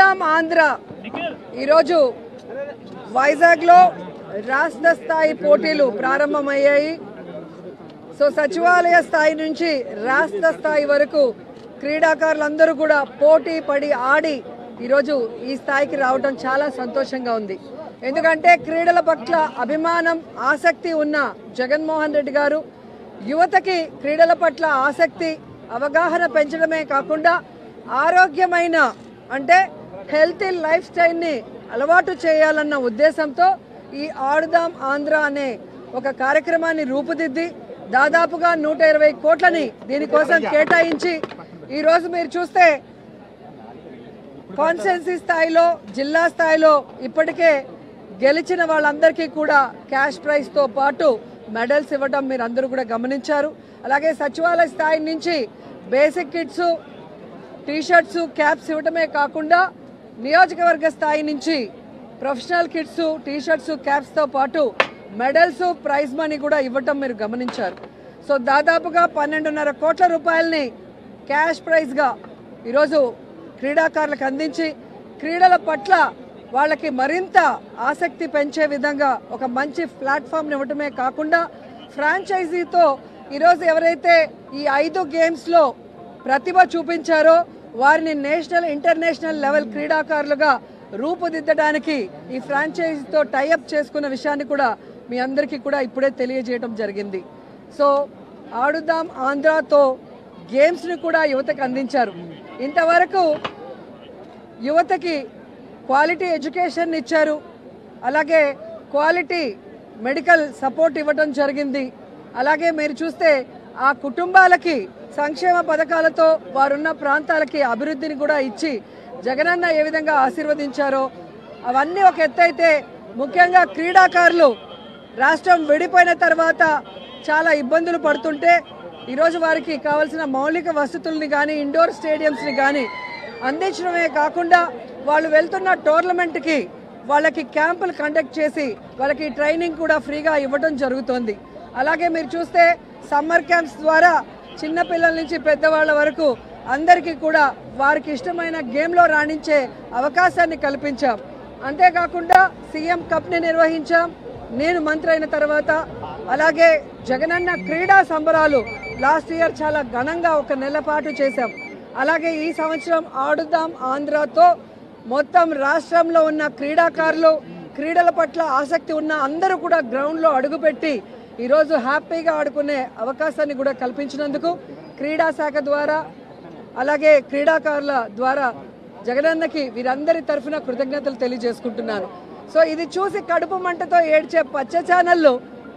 ఆడుదాం ఆంధ్ర ఈరోజు వైజాగ్లో రాష్ట్ర స్థాయి పోటీలు ప్రారంభమయ్యాయి సో సచివాలయ స్థాయి నుంచి రాష్ట్ర స్థాయి వరకు క్రీడాకారులందరూ కూడా పోటీ పడి ఆడి ఈరోజు ఈ స్థాయికి రావడం చాలా సంతోషంగా ఉంది ఎందుకంటే క్రీడల పట్ల అభిమానం ఆసక్తి ఉన్న జగన్మోహన్ రెడ్డి గారు యువతకి క్రీడల పట్ల ఆసక్తి అవగాహన పెంచడమే కాకుండా ఆరోగ్యమైన అంటే హెల్తీ లైఫ్ స్టైల్ని అలవాటు చేయాలన్న ఉద్దేశంతో ఈ ఆడుదాం ఆంధ్ర అనే ఒక కార్యక్రమాన్ని రూపుదిద్ది దాదాపుగా నూట ఇరవై కోట్లని దీనికోసం కేటాయించి ఈ రోజు మీరు చూస్తే కాన్స్టెన్సీ స్థాయిలో జిల్లా స్థాయిలో ఇప్పటికే గెలిచిన వాళ్ళందరికీ కూడా క్యాష్ ప్రైజ్తో పాటు మెడల్స్ ఇవ్వడం మీరు అందరూ కూడా గమనించారు అలాగే సచివాలయ స్థాయి నుంచి బేసిక్ కిట్స్ టీషర్ట్స్ క్యాప్స్ ఇవ్వడమే కాకుండా నియోజకవర్గ స్థాయి నుంచి ప్రొఫెషనల్ కిట్స్ టీషర్ట్స్ క్యాప్స్తో పాటు మెడల్స్ ప్రైజ్ మనీ కూడా ఇవ్వటం మీరు గమనించారు సో దాదాపుగా పన్నెండున్నర కోట్ల రూపాయలని క్యాష్ ప్రైజ్గా ఈరోజు క్రీడాకారులకు అందించి క్రీడల పట్ల వాళ్ళకి మరింత ఆసక్తి పెంచే విధంగా ఒక మంచి ప్లాట్ఫామ్ ఇవ్వటమే కాకుండా ఫ్రాంచైజీతో ఈరోజు ఎవరైతే ఈ ఐదు గేమ్స్లో ప్రతిభ చూపించారో వారిని నేషనల్ ఇంటర్నేషనల్ లెవెల్ క్రీడాకారులుగా రూపుదిద్దడానికి ఈ ఫ్రాంచైజీతో టైఅప్ చేసుకున్న విషయాన్ని కూడా మీ అందరికీ కూడా ఇప్పుడే తెలియజేయడం జరిగింది సో ఆడుదాం ఆంధ్రాతో గేమ్స్ని కూడా యువతకు అందించారు ఇంతవరకు యువతకి క్వాలిటీ ఎడ్యుకేషన్ ఇచ్చారు అలాగే క్వాలిటీ మెడికల్ సపోర్ట్ ఇవ్వడం జరిగింది అలాగే మీరు చూస్తే ఆ కుటుంబాలకి సంక్షేమ పథకాలతో వారున్న ప్రాంతాలకి అభివృద్ధిని కూడా ఇచ్చి జగనన్న ఏ విధంగా ఆశీర్వదించారో అవన్నీ ఒక ఎత్తు అయితే ముఖ్యంగా క్రీడాకారులు రాష్ట్రం విడిపోయిన తర్వాత చాలా ఇబ్బందులు పడుతుంటే ఈరోజు వారికి కావాల్సిన మౌలిక వసతుల్ని కానీ ఇండోర్ స్టేడియంస్ని కానీ అందించడమే కాకుండా వాళ్ళు వెళ్తున్న టోర్నమెంట్కి వాళ్ళకి క్యాంపులు కండక్ట్ చేసి వాళ్ళకి ట్రైనింగ్ కూడా ఫ్రీగా ఇవ్వడం జరుగుతోంది అలాగే మీరు చూస్తే సమ్మర్ క్యాంప్స్ ద్వారా చిన్నపిల్లల నుంచి పెద్దవాళ్ళ వరకు అందరికీ కూడా వారికి ఇష్టమైన గేమ్లో రాణించే అవకాశాన్ని కల్పించాం అంతేకాకుండా సీఎం కప్ని నిర్వహించాం నేను మంత్రి అయిన తర్వాత అలాగే జగనన్న క్రీడా సంబరాలు లాస్ట్ ఇయర్ చాలా ఘనంగా ఒక నెల పాటు చేశాం అలాగే ఈ సంవత్సరం ఆడుదాం ఆంధ్రాతో మొత్తం రాష్ట్రంలో ఉన్న క్రీడాకారులు క్రీడల పట్ల ఆసక్తి ఉన్న అందరూ కూడా గ్రౌండ్లో అడుగుపెట్టి ఈరోజు హ్యాపీగా ఆడుకునే అవకాశాన్ని కూడా కల్పించినందుకు క్రీడా శాఖ ద్వారా అలాగే క్రీడాకారుల ద్వారా జగనన్నకి వీరందరి తరఫున కృతజ్ఞతలు తెలియజేసుకుంటున్నాను సో ఇది చూసి కడుపు మంటతో ఏడ్చే పచ్చ ఛానళ్ళు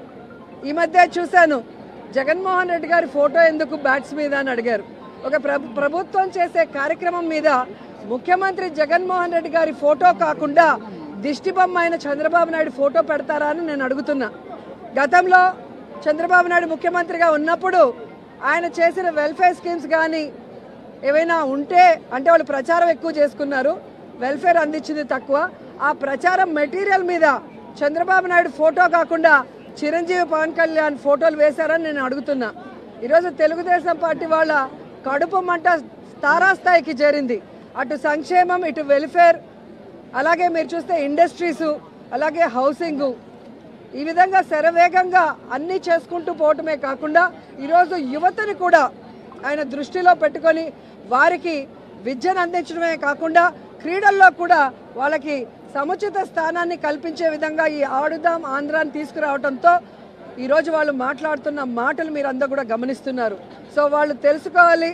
ఈ మధ్య చూశాను జగన్మోహన్ రెడ్డి గారి ఫోటో ఎందుకు బ్యాట్స్ మీద అని అడిగారు ఒక ప్రభు ప్రభుత్వం చేసే కార్యక్రమం మీద ముఖ్యమంత్రి జగన్మోహన్ రెడ్డి గారి ఫోటో కాకుండా దిష్టి బొమ్మ అయిన చంద్రబాబు నాయుడు ఫోటో పెడతారా అని నేను అడుగుతున్నా గతంలో చంద్రబాబు నాయుడు ముఖ్యమంత్రిగా ఉన్నప్పుడు ఆయన చేసిన వెల్ఫేర్ స్కీమ్స్ కానీ ఏవైనా ఉంటే అంటే వాళ్ళు ప్రచారం ఎక్కువ చేసుకున్నారు వెల్ఫేర్ అందించింది తక్కువ ఆ ప్రచారం మెటీరియల్ మీద చంద్రబాబు నాయుడు ఫోటో కాకుండా చిరంజీవి పవన్ కళ్యాణ్ ఫోటోలు వేశారని నేను అడుగుతున్నా ఈరోజు తెలుగుదేశం పార్టీ వాళ్ళ కడుపు మంట తారాస్థాయికి చేరింది అటు సంక్షేమం ఇటు వెల్ఫేర్ అలాగే మీరు చూస్తే ఇండస్ట్రీసు అలాగే హౌసింగు ఈ విధంగా శరవేగంగా అన్నీ చేసుకుంటూ పోవటమే కాకుండా ఈరోజు యువతని కూడా ఆయన దృష్టిలో పెట్టుకొని వారికి విద్యను అందించడమే కాకుండా క్రీడల్లో కూడా వాళ్ళకి సముచిత స్థానాన్ని కల్పించే విధంగా ఈ ఆడుదాం ఆంధ్రాన్ని తీసుకురావడంతో ఈరోజు వాళ్ళు మాట్లాడుతున్న మాటలు మీరు అందరూ కూడా గమనిస్తున్నారు సో వాళ్ళు తెలుసుకోవాలి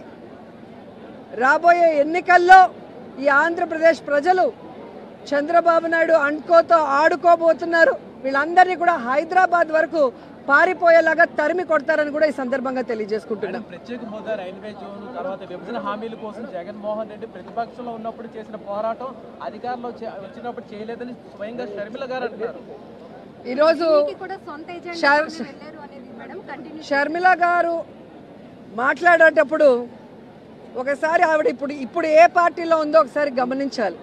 రాబోయే ఎన్నికల్లో ఈ ఆంధ్రప్రదేశ్ ప్రజలు చంద్రబాబు నాయుడు అండ్కోతో ఆడుకోబోతున్నారు వీళ్ళందరినీ కూడా హైదరాబాద్ వరకు పారిపోయేలాగా తరిమి కొడతారని కూడా ఈ సందర్భంగా తెలియజేసుకుంటున్నాం ప్రత్యేక హోదా రైల్వే జోన్ తర్వాత విభజన హామీల కోసం జగన్మోహన్ రెడ్డి ప్రతిపక్షంలో ఉన్నప్పుడు చేసిన పోరాటం అధికారంలో చే- వచ్చినప్పుడు చేయలేదని స్వయంగా షర్మిల గారు అంటున్నారు ఈరోజు కూడా సొంత షర్- ఎజెండాతోనే వెళ్ళారు అనేది మేడం కంటిన్యూ షర్మిల గారు మాట్లాడేటప్పుడు ఒకసారి ఆవిడ ఇప్పుడు ఇప్పుడు ఏ పార్టీలో ఉందో ఒకసారి గమనించాలి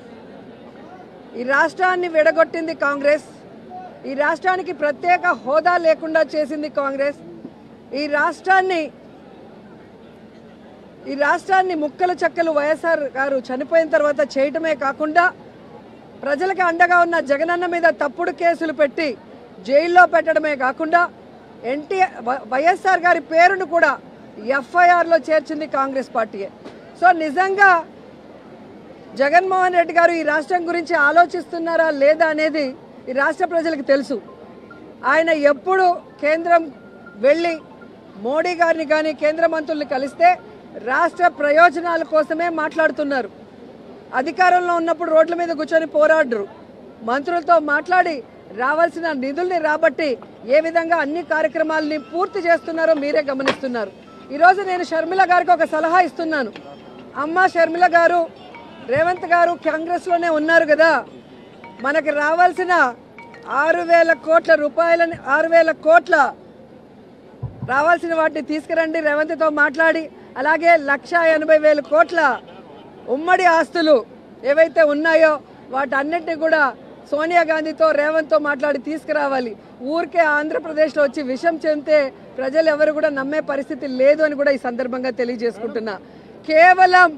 ఈ రాష్ట్రాన్ని విడగొట్టింది కాంగ్రెస్ ఈ రాష్ట్రానికి ప్రత్యేక హోదా లేకుండా చేసింది కాంగ్రెస్ ఈ రాష్ట్రాన్ని ఈ రాష్ట్రాన్ని ముక్కలు చెక్కలు వైఎస్ఆర్ గారు చనిపోయిన తర్వాత చేయటమే కాకుండా ప్రజలకు అండగా ఉన్న జగనన్న మీద తప్పుడు కేసులు పెట్టి జైల్లో పెట్టడమే కాకుండా ఎన్టీఆర్ వైఎస్ఆర్ గారి పేరును కూడా ఎఫ్ఐఆర్లో చేర్చింది కాంగ్రెస్ పార్టీయే సో నిజంగా జగన్మోహన్ రెడ్డి గారు ఈ రాష్ట్రం గురించి ఆలోచిస్తున్నారా లేదా అనేది ఈ రాష్ట్ర ప్రజలకు తెలుసు ఆయన ఎప్పుడు కేంద్రం వెళ్ళి మోడీ గారిని కానీ కేంద్ర మంత్రుల్ని కలిస్తే రాష్ట్ర ప్రయోజనాల కోసమే మాట్లాడుతున్నారు అధికారంలో ఉన్నప్పుడు రోడ్ల మీద కూర్చొని పోరాడరు మంత్రులతో మాట్లాడి రావాల్సిన నిధుల్ని రాబట్టి ఏ విధంగా అన్ని కార్యక్రమాలని పూర్తి చేస్తున్నారో మీరే గమనిస్తున్నారు ఈరోజు నేను షర్మిల గారికి ఒక సలహా ఇస్తున్నాను అమ్మ షర్మిల గారు రేవంత్ గారు కాంగ్రెస్లోనే ఉన్నారు కదా మనకి రావాల్సిన ఆరు వేల కోట్ల రూపాయలని ఆరు వేల కోట్ల రావాల్సిన వాటిని తీసుకురండి రేవంత్తో మాట్లాడి అలాగే లక్ష ఎనభై వేల కోట్ల ఉమ్మడి ఆస్తులు ఏవైతే ఉన్నాయో వాటన్నిటిని కూడా సోనియా గాంధీతో రేవంత్తో మాట్లాడి తీసుకురావాలి ఊరికే ఆంధ్రప్రదేశ్లో వచ్చి విషం చెందితే ప్రజలు ఎవరు కూడా నమ్మే పరిస్థితి లేదు అని కూడా ఈ సందర్భంగా తెలియజేసుకుంటున్నా కేవలం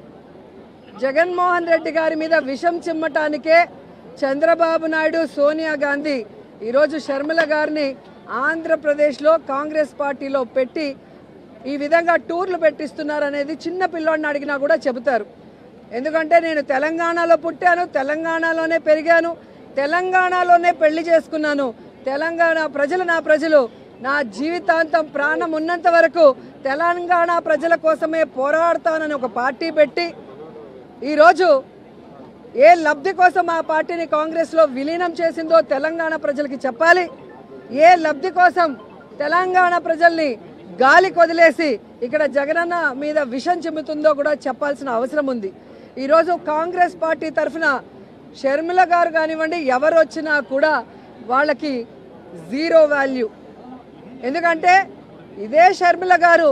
జగన్మోహన్ రెడ్డి గారి మీద విషం చిమ్మటానికే చంద్రబాబు నాయుడు సోనియా గాంధీ ఈరోజు షర్మిల గారిని ఆంధ్రప్రదేశ్లో కాంగ్రెస్ పార్టీలో పెట్టి ఈ విధంగా టూర్లు పెట్టిస్తున్నారనేది చిన్న పిల్లోడిని అడిగినా కూడా చెబుతారు ఎందుకంటే నేను తెలంగాణలో పుట్టాను తెలంగాణలోనే పెరిగాను తెలంగాణలోనే పెళ్లి చేసుకున్నాను తెలంగాణ ప్రజలు నా ప్రజలు నా జీవితాంతం ప్రాణం ఉన్నంత వరకు తెలంగాణ ప్రజల కోసమే పోరాడతానని ఒక పార్టీ పెట్టి ఈరోజు ఏ లబ్ధి కోసం ఆ పార్టీని కాంగ్రెస్లో విలీనం చేసిందో తెలంగాణ ప్రజలకి చెప్పాలి ఏ లబ్ధి కోసం తెలంగాణ ప్రజల్ని గాలి కొదిలేసి ఇక్కడ జగనన్న మీద విషం చిమ్ముతుందో కూడా చెప్పాల్సిన అవసరం ఉంది ఈరోజు కాంగ్రెస్ పార్టీ తరఫున షర్మిల గారు కానివ్వండి ఎవరు వచ్చినా కూడా వాళ్ళకి జీరో వాల్యూ ఎందుకంటే ఇదే షర్మిల గారు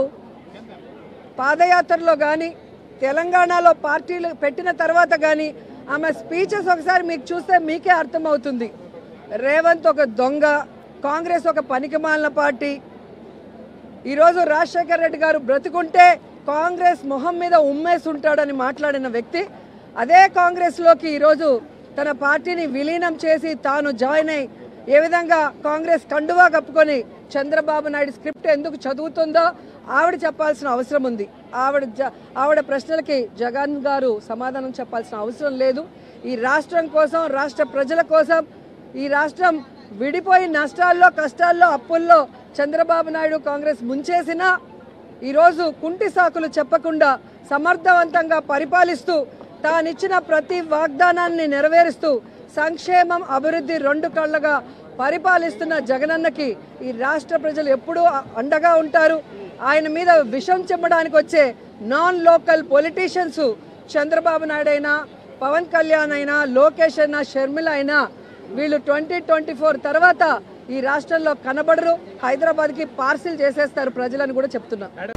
పాదయాత్రలో కానీ తెలంగాణలో పార్టీలు పెట్టిన తర్వాత కానీ ఆమె స్పీచెస్ ఒకసారి మీకు చూస్తే మీకే అర్థమవుతుంది రేవంత్ ఒక దొంగ కాంగ్రెస్ ఒక పనికిమాలిన పార్టీ ఈరోజు రాజశేఖర్ రెడ్డి గారు బ్రతుకుంటే కాంగ్రెస్ మొహం మీద ఉమ్మేసి ఉంటాడని మాట్లాడిన వ్యక్తి అదే కాంగ్రెస్లోకి ఈరోజు తన పార్టీని విలీనం చేసి తాను జాయిన్ అయి ఏ విధంగా కాంగ్రెస్ కండువా కప్పుకొని చంద్రబాబు నాయుడు స్క్రిప్ట్ ఎందుకు చదువుతుందో ఆవిడ చెప్పాల్సిన అవసరం ఉంది ఆవిడ జ- ఆవిడ ప్రశ్నలకి జగన్ గారు సమాధానం చెప్పాల్సిన అవసరం లేదు ఈ రాష్ట్రం కోసం రాష్ట్ర ప్రజల కోసం ఈ రాష్ట్రం విడిపోయి నష్టాల్లో కష్టాల్లో అప్పుల్లో చంద్రబాబు నాయుడు కాంగ్రెస్ ముంచేసినా ఈరోజు కుంటి సాకులు చెప్పకుండా సమర్థవంతంగా పరిపాలిస్తూ తానిచ్చిన ప్రతి వాగ్దానాన్ని నెరవేరుస్తూ సంక్షేమం అభివృద్ధి రెండు కళ్ళగా పరిపాలిస్తున్న జగనన్నకి ఈ రాష్ట్ర ప్రజలు ఎప్పుడూ అండగా ఉంటారు ఆయన మీద విషం చెమ్మడానికి వచ్చే non local politicians Chandrababu Naidu అయినా పవన్ కళ్యాణ్ అయినా లోకేష్ అయినా షర్మిల అయినా వీళ్ళు ట్వంటీ ట్వంటీ ఫోర్ తర్వాత ఈ రాష్ట్రంలో కనబడరు హైదరాబాద్కి పార్సిల్ చేసేస్తారు ప్రజలని కూడా చెప్తున్నా